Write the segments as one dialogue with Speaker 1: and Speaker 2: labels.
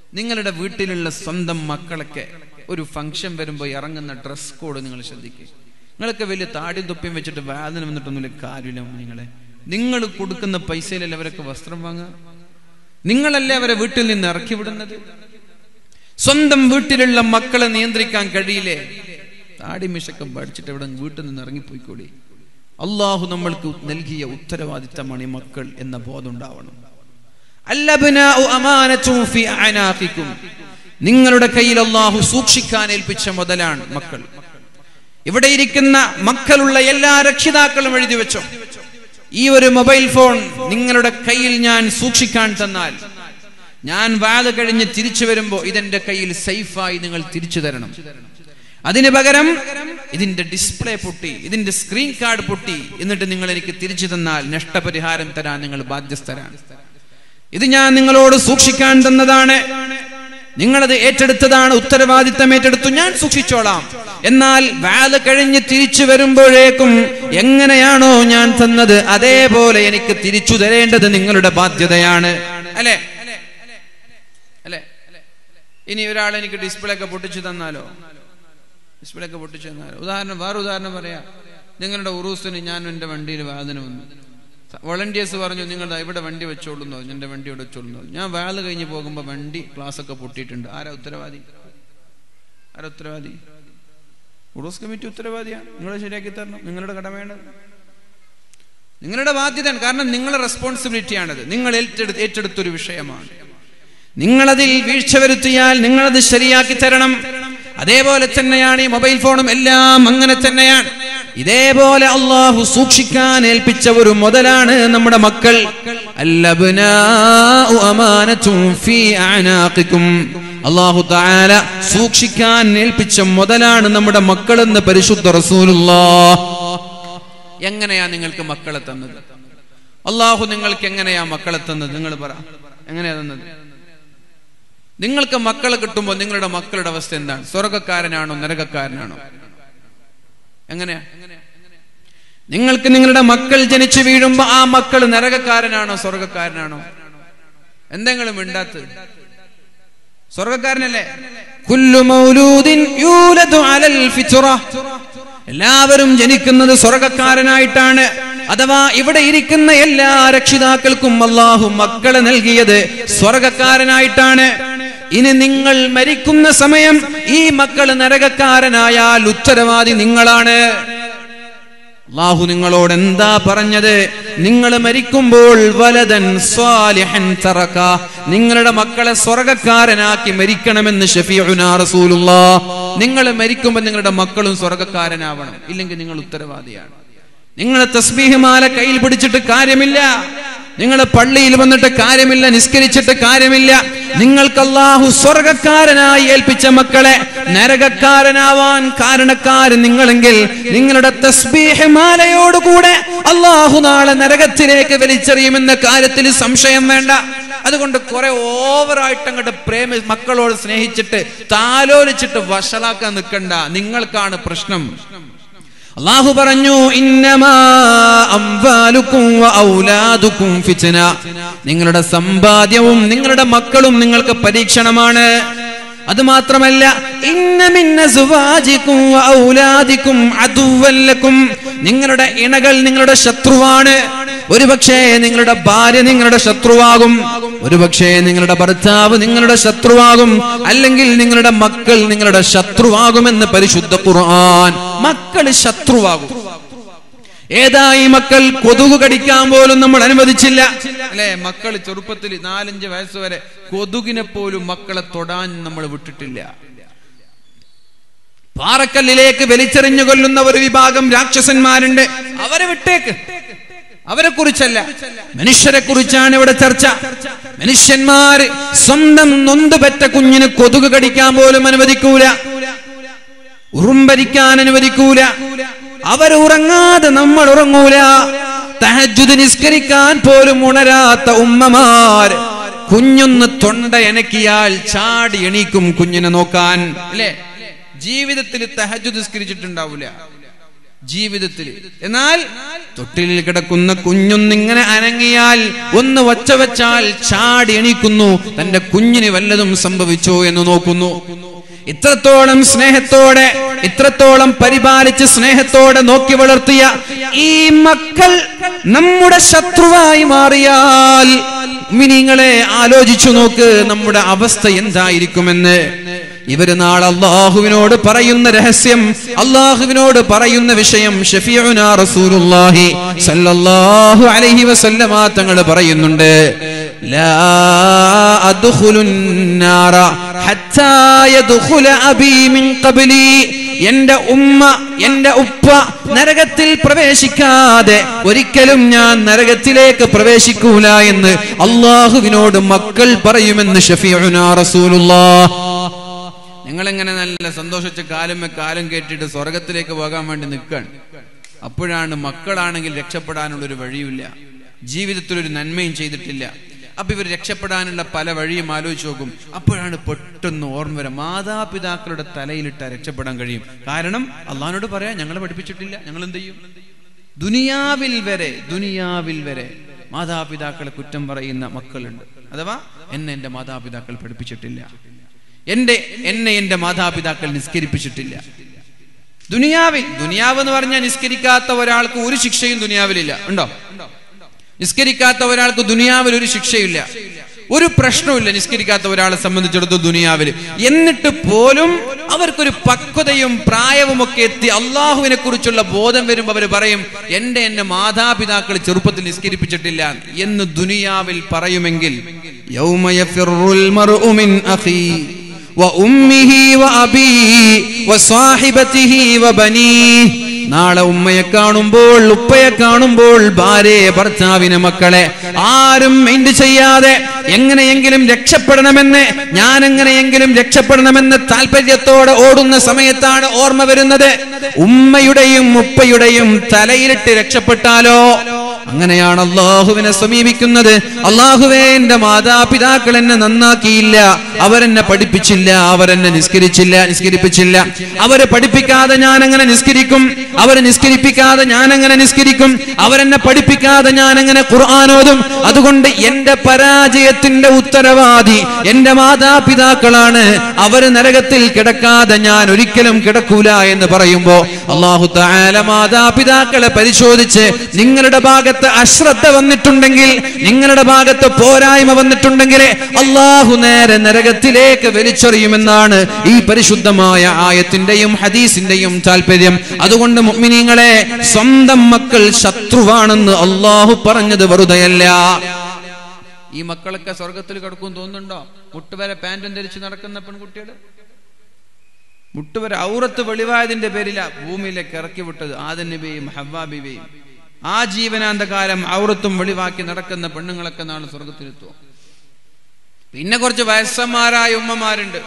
Speaker 1: നിങ്ങളുടെ വീട്ടിലുള്ള സ്വന്തം മക്കളൊക്കെ ഒരു ഫംഗ്ഷൻ വരുമ്പോൾ ഇറങ്ങുന്ന ഡ്രസ് കോഡ് നിങ്ങൾ ശ്രദ്ധിക്കുക നിങ്ങളൊക്കെ വലിയ താടിയും തൊപ്പിയും വെച്ചിട്ട് വേദന വന്നിട്ടൊന്നുമില്ല കാര്യമില്ല നിങ്ങളെ നിങ്ങൾ കൊടുക്കുന്ന പൈസയിലല്ലേ അവരൊക്കെ വസ്ത്രം വാങ്ങുക നിങ്ങളല്ലേ അവരെ വീട്ടിൽ നിന്ന് ഇറക്കി വിടുന്നത് സ്വന്തം വീട്ടിലുള്ള മക്കളെ നിയന്ത്രിക്കാൻ കഴിയില്ലേ താടി മിഷൊക്കെ പഠിച്ചിട്ട് ഇവിടെ വീട്ടിൽ നിന്ന് ഇറങ്ങിപ്പോയിക്കോളി അള്ളാഹു നമ്മൾക്ക് നൽകിയ ഉത്തരവാദിത്തമാണ് ഈ മക്കൾ എന്ന ബോധം ഉണ്ടാവണം അല്ലബ്നാഉ അമാനത്തും ഫി അനാഖിക്കും നിങ്ങളുടെ കയ്യിൽ അള്ളാഹു സൂക്ഷിക്കാൻ ഏൽപ്പിച്ച മുതലാണ് മക്കൾ ഇവിടെ ഇരിക്കുന്ന മക്കളുള്ള എല്ലാ രക്ഷിതാക്കളും എഴുതി വെച്ചോ ഈ ഒരു മൊബൈൽ ഫോൺ നിങ്ങളുടെ കയ്യിൽ ഞാൻ സൂക്ഷിക്കാൻ തന്നാൽ ഞാൻ വാത് കഴിഞ്ഞ് തിരിച്ചു വരുമ്പോ ഇതെന്റെ കയ്യിൽ സേഫായി നിങ്ങൾ തിരിച്ചു തരണം അതിന് പകരം ഇതിന്റെ ഡിസ്പ്ലേ പൊട്ടി ഇതിന്റെ സ്ക്രീൻ കാർഡ് പൊട്ടി എന്നിട്ട് നിങ്ങൾ എനിക്ക് തിരിച്ചു തന്നാൽ നഷ്ടപരിഹാരം തരാൻ നിങ്ങൾ ബാധ്യസ്ഥരാണ് ഇത് ഞാൻ നിങ്ങളോട് സൂക്ഷിക്കാൻ തന്നതാണ് നിങ്ങളത് ഏറ്റെടുത്തതാണ് ഉത്തരവാദിത്തം ഏറ്റെടുത്തു ഞാൻ സൂക്ഷിച്ചോളാം എന്നാൽ വാല് കഴിഞ്ഞ് തിരിച്ചു വരുമ്പോഴേക്കും എങ്ങനെയാണോ ഞാൻ തന്നത് അതേപോലെ എനിക്ക് തിരിച്ചു തരേണ്ടത് നിങ്ങളുടെ ബാധ്യതയാണ് അല്ലെ അല്ലെ ഇനി ഒരാൾ എനിക്ക് ഡിസ്പ്ലേ ഒക്കെ പൊട്ടിച്ചു തന്നാലോ ഡിസ്പ്ലേ ഒക്കെ പൊട്ടിച്ചു തന്നാലോ ഉദാഹരണം വേറെ ഉദാഹരണം പറയാം നിങ്ങളുടെ ഉറൂസിന് ഞാൻ എന്റെ വണ്ടിയിൽ വാദന വന്നു വോളണ്ടിയേഴ്സ് പറഞ്ഞു നിങ്ങൾ ദാ ഇവിടെ വണ്ടി വെച്ചോളൂ എന്ന് പറഞ്ഞു എന്റെ വണ്ടി ഇവിടെ വെച്ചോളൂ എന്ന് പറഞ്ഞു ഞാൻ വാള് കഴിഞ്ഞ് പോകുമ്പോൾ വണ്ടി ക്ലാസ് ഒക്കെ പൊട്ടിയിട്ടുണ്ട് ആരാ ഉത്തരവാദി ആരാ ഉത്തരവാദി ഉറൂസ് കമ്മിറ്റി ഉത്തരവാദിയാണ് നിങ്ങൾ ശരിയാക്കി തരണം നിങ്ങളുടെ കടമയാണ് നിങ്ങളുടെ ബാധ്യതയാണ് കാരണം നിങ്ങളുടെ റെസ്പോൺസിബിലിറ്റിയാണത് നിങ്ങൾ ഏറ്റെടുത്ത് ഏറ്റെടുത്തൊരു വിഷയമാണ് നിങ്ങളതിൽ വീഴ്ച വരുത്തിയാൽ നിങ്ങളത് ശരിയാക്കി തരണം അതേപോലെ തന്നെയാണ് ഈ മൊബൈൽ ഫോണും എല്ലാം അങ്ങനെ തന്നെയാണ് ഇതേപോലെ അള്ളാഹു സൂക്ഷിക്കാൻ ഏൽപ്പിച്ച ഒരു മുതലാണ് നമ്മുടെ മക്കൾ അല്ലബ്നാഉ അമാനത്തും ഫീ അനാഖിക്കും അള്ളാഹു താല സൂക്ഷിക്കാൻ ഏൽപ്പിച്ച മുതലാണ് നമ്മുടെ മക്കളെന്ന് പരിശുദ്ധ റസൂലുള്ളാഹ് എങ്ങനെയാ നിങ്ങൾക്ക് മക്കളെ തന്നത് അള്ളാഹു നിങ്ങൾക്ക് എങ്ങനെയാ മക്കളെ തന്നത് നിങ്ങൾ പറ എങ്ങനെയാ തന്നത് നിങ്ങൾക്ക് മക്കളെ കിട്ടുമ്പോൾ നിങ്ങളുടെ മക്കളുടെ അവസ്ഥ എന്താണ് സ്വർഗക്കാരനാണോ നരകക്കാരനാണോ എങ്ങനെയാ നിങ്ങൾക്ക് നിങ്ങളുടെ മക്കൾ ജനിച്ചു വീഴുമ്പോ ആ മക്കൾ നരകക്കാരനാണോ സ്വർഗക്കാരനാണോ എന്തെങ്കിലും മിണ്ടാത്തത് സ്വർഗക്കാരനല്ലേ കുല്ലു മൗലൂദിൻ യൂലദു അലൽ ഫിത്ര എല്ലാവരും ജനിക്കുന്നത് സ്വർഗക്കാരനായിട്ടാണ് അഥവാ ഇവിടെ ഇരിക്കുന്ന എല്ലാ രക്ഷിതാക്കൾക്കും അള്ളാഹു മക്കളെ നൽകിയത് സ്വർഗക്കാരനായിട്ടാണ് ഇനി നിങ്ങൾ മരിക്കുന്ന സമയം ഈ മക്കൾ നരകക്കാരനായാൽ ഉത്തരവാദി നിങ്ങളാണ് അള്ളാഹു നിങ്ങളോട് എന്താ പറഞ്ഞത് നിങ്ങൾ മരിക്കുമ്പോൾ വലതൻ സ്വാലിഹൻ തറക്ക നിങ്ങളുടെ മക്കളെ സ്വർഗക്കാരനാക്കി മരിക്കണമെന്ന് ഷഫീഉനാ റസൂലുള്ളാ നിങ്ങൾ മരിക്കുമ്പോൾ നിങ്ങളുടെ മക്കളും സ്വർഗക്കാരനാവണം ഇല്ലെങ്കിൽ നിങ്ങൾ ഉത്തരവാദിയാണ് നിങ്ങളെ തസ്ബീഹ്മാല കയ്യിൽ പിടിച്ചിട്ട് കാര്യമില്ല നിങ്ങൾ പള്ളിയിൽ വന്നിട്ട് കാര്യമില്ല നിസ്കരിച്ചിട്ട് കാര്യമില്ല നിങ്ങൾക്ക് അള്ളാഹു സ്വർഗക്കാരനായി ഏൽപ്പിച്ച മക്കളെ നരകക്കാരനാവാൻ കാരണക്കാരൻ നിങ്ങളെങ്കിൽ നിങ്ങളുടെ തസ്ബീഹ് മാലയോടുകൂടെ അള്ളാഹു നാളെ നരകത്തിലേക്ക് വലിച്ചെറിയുമെന്ന കാര്യത്തിൽ സംശയം വേണ്ട അതുകൊണ്ട് കുറെ ഓവറായിട്ട് അങ്ങോട്ട് പ്രേമ മക്കളോട് സ്നേഹിച്ചിട്ട് താലോലിച്ചിട്ട് വഷളാക്കാൻ നിൽക്കണ്ട നിങ്ങൾക്കാണ് പ്രശ്നം അള്ളാഹു പറഞ്ഞു ഇന്നമാ അംവാലുക്കും വ ഔലാദുക്കും ഫിത്ന നിങ്ങളുടെ സമ്പാദ്യവും നിങ്ങളുടെ മക്കളും നിങ്ങൾക്ക് പരീക്ഷണമാണ് അത് മാത്രമല്ല ഇന്ന മിന്ന സുവാജിക്കും വ ഔലാദിക്കും അദുവല്ലക്കും നിങ്ങളുടെ ഇണകൾ നിങ്ങളുടെ ശത്രുവാണ് ഒരുപക്ഷേ നിങ്ങളുടെ ഭാര്യ നിങ്ങളുടെ ശത്രുവാകും ഒരുപക്ഷേ നിങ്ങളുടെ ഭർത്താവ് നിങ്ങളുടെ ശത്രുവാകും അല്ലെങ്കിൽ നിങ്ങളുടെ മക്കൾ നിങ്ങളുടെ ശത്രുവാകുമെന്ന് പരിശുദ്ധ ഖുർആൻ മക്കൾ ശത്രുവാകും ഏതായി മക്കൾ കൊതുക് കടിക്കാൻ പോലും നമ്മൾ അനുവദിച്ചില്ല അല്ലെ മക്കൾ ചെറുപ്പത്തിൽ നാലഞ്ച് വയസ്സ് വരെ കൊതുകിനെ പോലും മക്കളെ തൊടാൻ നമ്മൾ വിട്ടിട്ടില്ല പാറക്കല്ലിലേക്ക് വലിച്ചെറിഞ്ഞു കൊല്ലുന്ന ഒരു വിഭാഗം രാക്ഷസന്മാരുണ്ട് അവരെ വിട്ടേക്ക് അവരെ കുറിച്ചല്ല മനുഷ്യരെ കുറിച്ചാണ് ഇവിടെ ചർച്ച മനുഷ്യന്മാര് സ്വന്തം നൊന്തുപെറ്റ കുഞ്ഞിന് കൊതുക് കടിക്കാൻ പോലും അനുവദിക്കൂല ഉറുമ്പരിക്കാൻ അനുവദിക്കൂല അവരുറങ്ങാതെ നമ്മൾ ഉറങ്ങൂല തഹജുദ് നിസ്കരിക്കാൻ പോലും ഉണരാത്ത ഉമ്മമാർ കുഞ്ഞൊന്ന് തൊണ്ട എനക്കിയാൽ ചാടി എണീക്കും കുഞ്ഞിനെ നോക്കാൻ അല്ലേ ജീവിതത്തിൽ തഹജുദ് നിസ്കരിച്ചിട്ടുണ്ടാവില്ല ജീവിതത്തിൽ എന്നാൽ തൊട്ടിലിൽ കിടക്കുന്ന കുഞ്ഞൊന്നിങ്ങനെ അനങ്ങിയാൽ ഒന്ന് വച്ച വെച്ചാൽ ചാടി എണീക്കുന്നു തന്റെ കുഞ്ഞിന് വല്ലതും സംഭവിച്ചോ എന്ന് നോക്കുന്നു ഇത്രത്തോളം സ്നേഹത്തോടെ ഇത്രത്തോളം പരിപാലിച്ച് സ്നേഹത്തോടെ നോക്കി വളർത്തിയ ഈ മക്കൾ നമ്മുടെ ശത്രുവായി മാറിയാൽ മിനിങ്ങളെ ആലോചിച്ചു നോക്ക് നമ്മുടെ അവസ്ഥ എന്തായിരിക്കുമെന്ന് ഇവര് നാളെ അള്ളാഹുവിനോട് പറയുന്ന രഹസ്യം അള്ളാഹുവിനോട് പറയുന്ന വിഷയം ഷഫീഉന റസൂലുള്ളാഹി സല്ലല്ലാഹു അലൈഹി വസല്ലമ തങ്ങൾ പറയുന്നുണ്ട് ലാ അദ്ഖുലുൻ നാറ ഹത്താ യദ്ഖുല അബീ മിൻ ഖബ്ലി എന്റെ ഉമ്മ എന്റെ ഉപ്പ നരകത്തിൽ പ്രവേശിക്കാതെ ഒരിക്കലും ഞാൻ നരകത്തിലേക്ക് പ്രവേശിക്കൂല എന്ന് അള്ളാഹുവിനോട് മക്കൾ പറയുമെന്ന് ഷഫീഉന റസൂലുള്ളാഹ് ഞങ്ങളിങ്ങനെ നല്ല സന്തോഷിച്ച് കാലും കാലും കേട്ടിട്ട് സ്വർഗത്തിലേക്ക് പോകാൻ വേണ്ടി നിൽക്കുകയാണ് അപ്പോഴാണ് മക്കളാണെങ്കിൽ രക്ഷപ്പെടാനുള്ള ഒരു വഴിയുമില്ല ജീവിതത്തിൽ ഒരു നന്മയും ചെയ്തിട്ടില്ല അപ്പൊ ഇവർ രക്ഷപ്പെടാനുള്ള പല വഴിയും ആലോചിച്ച് നോക്കും അപ്പോഴാണ് പെട്ടെന്ന് ഓർമ്മ വരാം മാതാപിതാക്കളുടെ തലയിലിട്ട രക്ഷപ്പെടാൻ കഴിയും കാരണം അള്ളഹാനോട് പറയാം ഞങ്ങളെ പഠിപ്പിച്ചിട്ടില്ല ഞങ്ങൾ എന്ത് ചെയ്യും ദുനിയാവിൽ വരെ ദുനിയാവിൽ വരെ മാതാപിതാക്കളെ കുറ്റം പറയുന്ന മക്കളുണ്ട് അഥവാ എന്നെ എന്റെ മാതാപിതാക്കൾ പഠിപ്പിച്ചിട്ടില്ല എന്റെ എന്നെ എന്റെ മാതാപിതാക്കൾ നിസ്കരിപ്പിച്ചിട്ടില്ല ദുനിയാവിൽ ദുനിയാവ് എന്ന് പറഞ്ഞാൽ നിസ്കരിക്കാത്ത ഒരാൾക്ക് ഒരു ശിക്ഷയും ദുനിയാവിലില്ല ഉണ്ടോ നിസ്കരിക്കാത്ത ഒരാൾക്ക് ദുനിയാവിൽ ഒരു ശിക്ഷയില്ല ഒരു പ്രശ്നവുമില്ല നിസ്കരിക്കാത്ത ഒരാളെ സംബന്ധിച്ചിടത്തോളം ദുനിയാവിൽ എന്നിട്ട് പോലും അവർക്കൊരു പക്വതയും പ്രായവും ഒക്കെ എത്തി അള്ളാഹുവിനെ കുറിച്ചുള്ള ബോധം വരുമ്പോൾ അവർ പറയും എന്റെ എന്നെ മാതാപിതാക്കൾ ചെറുപ്പത്തിൽ നിസ്കരിപ്പിച്ചിട്ടില്ല എന്ന് ദുനിയാവിൽ പറയുമെങ്കിൽ യൗമയഫിറുൽ മർഉ മിൻ അഖീ وأمه وأبيه وصاحبته وبنيه നാളെ ഉമ്മയെ കാണുമ്പോൾ ഉപ്പയെ കാണുമ്പോൾ ഭാര്യയെ ഭർത്താവിനെ മക്കളെ ആരും മൈൻഡ് ചെയ്യാതെ എങ്ങനെയെങ്കിലും രക്ഷപ്പെടണമെന്ന് ഞാൻ എങ്ങനെയെങ്കിലും രക്ഷപ്പെടണമെന്ന് താല്പര്യത്തോടെ ഓടുന്ന സമയത്താണ് ഓർമ്മ വരുന്നത് ഉമ്മയുടെയും ഉപ്പയുടെയും തലയിലിട്ട് രക്ഷപ്പെട്ടാലോ അങ്ങനെയാണ് അള്ളാഹുവിനെ സമീപിക്കുന്നത് അള്ളാഹുവേ എന്റെ മാതാപിതാക്കൾ എന്നെ നന്നാക്കിയില്ല അവരെന്നെ പഠിപ്പിച്ചില്ല അവരെന്നെ നിസ്കരിച്ചില്ല നിസ്കരിപ്പിച്ചില്ല അവരെ പഠിപ്പിക്കാതെ ഞാൻ എങ്ങനെ നിസ്കരിക്കും അവരെ നിസ്കരിപ്പിക്കാതെ ഞാൻ എങ്ങനെ നിസ്കരിക്കും അവരെന്നെ പഠിപ്പിക്കാതെ ഞാൻ എങ്ങനെ ഖുർആാനോതും അതുകൊണ്ട് എന്റെ പരാജയത്തിന്റെ ഉത്തരവാദി എന്റെ മാതാപിതാക്കളാണ് അവര് നരകത്തിൽ കിടക്കാതെ ഞാൻ ഒരിക്കലും കിടക്കൂല എന്ന് പറയുമ്പോ അള്ളാഹു താല മാതാപിതാക്കളെ പരിശോധിച്ച് നിങ്ങളുടെ ഭാഗത്ത് അശ്രദ്ധ വന്നിട്ടുണ്ടെങ്കിൽ നിങ്ങളുടെ ഭാഗത്ത് പോരായ്മ വന്നിട്ടുണ്ടെങ്കിൽ അള്ളാഹു നേരെ നരകത്തിലേക്ക് വലിച്ചെറിയുമെന്നാണ് ഈ പരിശുദ്ധമായ ആയത്തിന്റെയും ഹദീസിന്റെയും താല്പര്യം അതുകൊണ്ട് മുഅ്മിനീങ്ങളെ സ്വന്തം മക്കൾ ശത്രുവാണെന്ന് അള്ളാഹു പറഞ്ഞത് വെറുതെയല്ല ഈ മക്കളൊക്കെ സ്വർഗത്തിൽ കിടക്കും തോന്നുന്നുണ്ടോ മുട്ടുവരെ പാന്റും ധരിച്ച് നടക്കുന്ന പെൺകുട്ടികൾ മുട്ടുവരെ ഔറത്ത് വെളിവായതിന്റെ പേരില ഭൂമിയിലേക്ക് ഇറക്കി വിട്ടത് ആദൻ നബിയും ഹവാബിബിയും ആ ജീവനാന്ത കാലം ഔറത്തും വെളിവാക്കി നടക്കുന്ന പെണ്ണുങ്ങളൊക്കെ നാളെ സ്വർഗത്തിലെത്തും പിന്നെ കുറച്ച് വയസ്സന്മാരായ ഉമ്മമാരുണ്ട്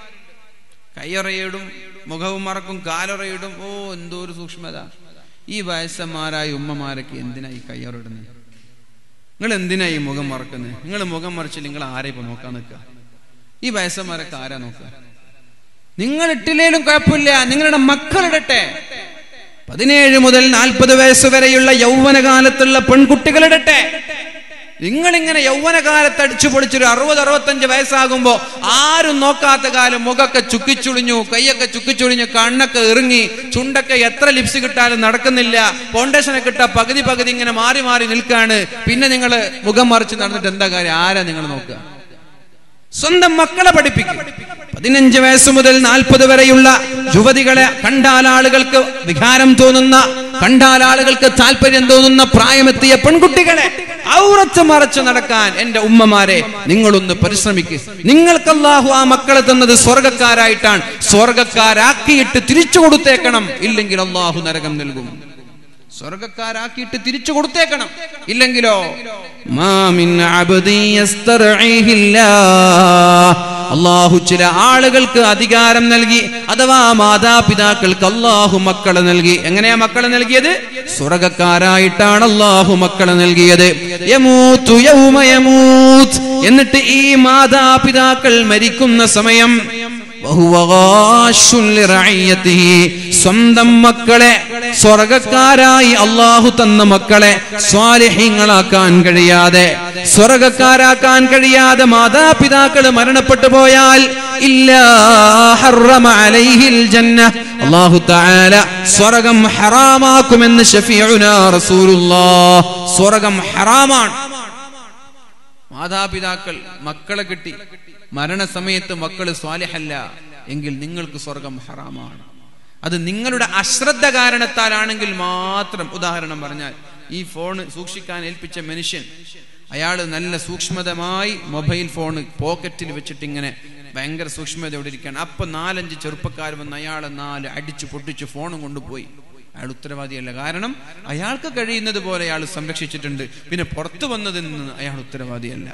Speaker 1: കയ്യറയിടും മുഖവും മറക്കും കാലറയിടും ഓ എന്തോ ഒരു സൂക്ഷ്മത ഈ വയസ്സന്മാരായ ഉമ്മമാരൊക്കെ എന്തിനാ ഈ കയ്യറിടുന്നത് നിങ്ങൾ എന്തിനാ ഈ മുഖം മറക്കുന്നത് നിങ്ങൾ മുഖം മറിച്ചില്ല നിങ്ങൾ ആരെ ഇപ്പൊ നോക്കാൻ നിൽക്കുക ഈ വയസ്സന്മാരൊക്കെ ആരാ നോക്കുക നിങ്ങൾ ഇട്ടില്ലേലും കുഴപ്പമില്ല നിങ്ങളുടെ മക്കളിടട്ടെ പതിനേഴ് മുതൽ നാൽപ്പത് വയസ്സ് വരെയുള്ള യൗവനകാലത്തുള്ള പെൺകുട്ടികളിടട്ടെ നിങ്ങളിങ്ങനെ യൗവനകാലത്ത് അടിച്ചു പൊളിച്ചൊരു അറുപത് അറുപത്തഞ്ച് വയസ്സാകുമ്പോ ആരും നോക്കാത്ത കാലം മുഖമൊക്കെ ചുക്കിച്ചുളിഞ്ഞു കൈയൊക്കെ ചുക്കിച്ചുളിഞ്ഞു കണ്ണൊക്കെ ഇറങ്ങി ചുണ്ടൊക്കെ എത്ര ലിപ്സ് കിട്ടാനും നടക്കുന്നില്ല ഫൗണ്ടേഷനൊക്കെ ഇട്ട പകുതി പകുതി ഇങ്ങനെ മാറി മാറി നിൽക്കാണ് പിന്നെ നിങ്ങൾ മുഖം മറിച്ച് നടന്നിട്ട് എന്താ കാര്യം ആരാ നിങ്ങൾ നോക്കുക സ്വന്തം മക്കളെ പഠിപ്പിക്കും പതിനഞ്ച് വയസ്സ് മുതൽ നാൽപ്പത് വരെയുള്ള യുവതികളെ കണ്ടാൽ ആളുകൾക്ക് വികാരം തോന്നുന്ന കണ്ടാൽ ആളുകൾക്ക് താല്പര്യം തോന്നുന്ന പ്രായമെത്തിയ പെൺകുട്ടികളെ ഔറത്ത് മറച്ചു നടക്കാൻ എന്റെ ഉമ്മമാരെ നിങ്ങളൊന്ന് പരിശ്രമിക്കുക നിങ്ങൾക്ക് അല്ലാഹു ആ മക്കളെ തന്നത് സ്വർഗക്കാരായിട്ടാണ് സ്വർഗക്കാരാക്കിയിട്ട് തിരിച്ചു കൊടുത്തേക്കണം ഇല്ലെങ്കിൽ അള്ളാഹു നരകം നൽകും സ്വർഗക്കാരാക്കിയിട്ട് തിരിച്ചു കൊടുത്തേക്കണം ഇല്ലെങ്കിലോ മാമിൻ അബ്ദി യസ്തർഈഹില്ലാ. അള്ളാഹു ചില ആളുകൾക്ക് അധികാരം നൽകി അഥവാ മാതാപിതാക്കൾക്ക് അള്ളാഹു മക്കളെ നൽകി എങ്ങനെയാ മക്കളെ നൽകിയത് സ്വർഗക്കാരായിട്ടാണ് അള്ളാഹു മക്കളെ നൽകിയത് യമൂത്തു യൗമ യമൂത്ത്. എന്നിട്ട് ഈ മാതാപിതാക്കൾ മരിക്കുന്ന സമയം വഹുവ ഗാശുൻ ലിറഇയ്യതിഹി. സ്വന്തം മക്കളെ സ്വർഗക്കാരായി അള്ളാഹു തന്ന മക്കളെ സ്വാലിഹ്യങ്ങളാക്കാൻ കഴിയാതെ സ്വർഗക്കാരാക്കാൻ കഴിയാതെ മാതാപിതാക്കൾ മരണപ്പെട്ടു പോയാൽ ഇല്ലാ ഹറമ അലൈഹിൽ ജന്ന അല്ലാഹു തആല സ്വർഗം ഹറാമാക്കുമെന്ന് ഷഫീഉനാ റസൂലുള്ളാഹ് സ്വർഗം ഹറാമാണ് മാതാപിതാക്കൾ മക്കളെ കിട്ടി മരണസമയത്ത് മക്കള് സ്വാലിഹല്ല എങ്കിൽ നിങ്ങൾക്ക് സ്വർഗം ഹറാമാണ് അത് നിങ്ങളുടെ അശ്രദ്ധ കാരണത്താലാണെങ്കിൽ മാത്രം ഉദാഹരണം പറഞ്ഞാൽ ഈ ഫോൺ സൂക്ഷിക്കാൻ ഏൽപ്പിച്ച മനുഷ്യൻ അയാൾ നല്ല സൂക്ഷ്മതമായി മൊബൈൽ ഫോൺ പോക്കറ്റിൽ വെച്ചിട്ട് ഇങ്ങനെ ഭയങ്കര സൂക്ഷ്മതയോടെ ഇരിക്കുകയാണ് അപ്പൊ നാലഞ്ച് ചെറുപ്പക്കാർ വന്ന് അയാളെ നാല് അടിച്ചു പൊട്ടിച്ച് ഫോണും കൊണ്ടുപോയി അയാൾ ഉത്തരവാദിയല്ല കാരണം അയാൾക്ക് കഴിയുന്നത് പോലെ അയാൾ സംരക്ഷിച്ചിട്ടുണ്ട് പിന്നെ പുറത്തു വന്നതിൽ നിന്ന് അയാൾ ഉത്തരവാദിയല്ല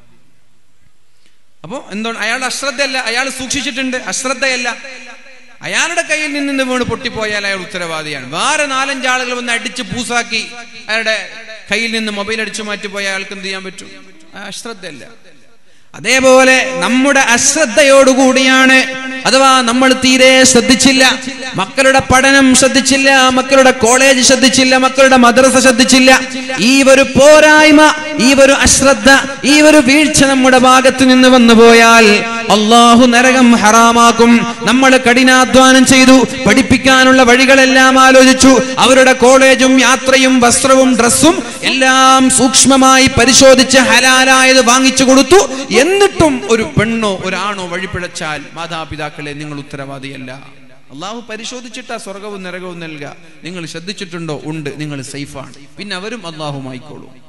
Speaker 1: അപ്പോ എന്താണ് അയാൾ അശ്രദ്ധയല്ല അയാൾ സൂക്ഷിച്ചിട്ടുണ്ട് അശ്രദ്ധയല്ല അയാളുടെ കയ്യിൽ നിന്ന് വീണ് പൊട്ടിപ്പോയാൽ അയാൾ ഉത്തരവാദിയാണ് വേറെ നാലഞ്ചാളുകൾ വന്ന് അടിച്ച് പൂസാക്കി അയാളുടെ കയ്യിൽ നിന്ന് മൊബൈൽ അടിച്ചു മാറ്റിപ്പോയ അയാൾക്ക് എന്ത് ചെയ്യാൻ പറ്റും ആ അശ്രദ്ധയല്ല അതേപോലെ നമ്മുടെ അശ്രദ്ധയോടുകൂടിയാണ് അഥവാ നമ്മൾ തീരെ ശ്രദ്ധിച്ചില്ല മക്കളുടെ പഠനം ശ്രദ്ധിച്ചില്ല മക്കളുടെ കോളേജ് ശ്രദ്ധിച്ചില്ല മക്കളുടെ മദ്രസ ശ്രദ്ധിച്ചില്ല ഈ ഒരു പോരായ്മ ഈ ഒരു അശ്രദ്ധ ഈ ഒരു വീഴ്ച നമ്മുടെ ഭാഗത്ത് നിന്ന് വന്നു പോയാൽ അള്ളാഹു നരകം ഹറാമാക്കും നമ്മൾ കഠിനാധ്വാനം ചെയ്തു പഠിപ്പിക്കാനുള്ള വഴികളെല്ലാം ആലോചിച്ചു അവരുടെ കോളേജും യാത്രയും വസ്ത്രവും ഡ്രസ്സും എല്ലാം സൂക്ഷ്മമായി പരിശോധിച്ച് ഹലാലായത് വാങ്ങിച്ചു കൊടുത്തു എന്നിട്ടും ഒരു പെണ്ണോ ഒരാണോ വഴിപിഴച്ചാൽ മാതാപിതാക്കളെ നിങ്ങൾ ഉത്തരവാദിയല്ല അള്ളാഹു പരിശോധിച്ചിട്ടാ സ്വർഗവും നരകവും നൽകുക നിങ്ങൾ ശ്രദ്ധിച്ചിട്ടുണ്ടോ ഉണ്ട് നിങ്ങൾ സേഫാണ് പിന്നെ അവരും അള്ളാഹുമായിക്കോളൂ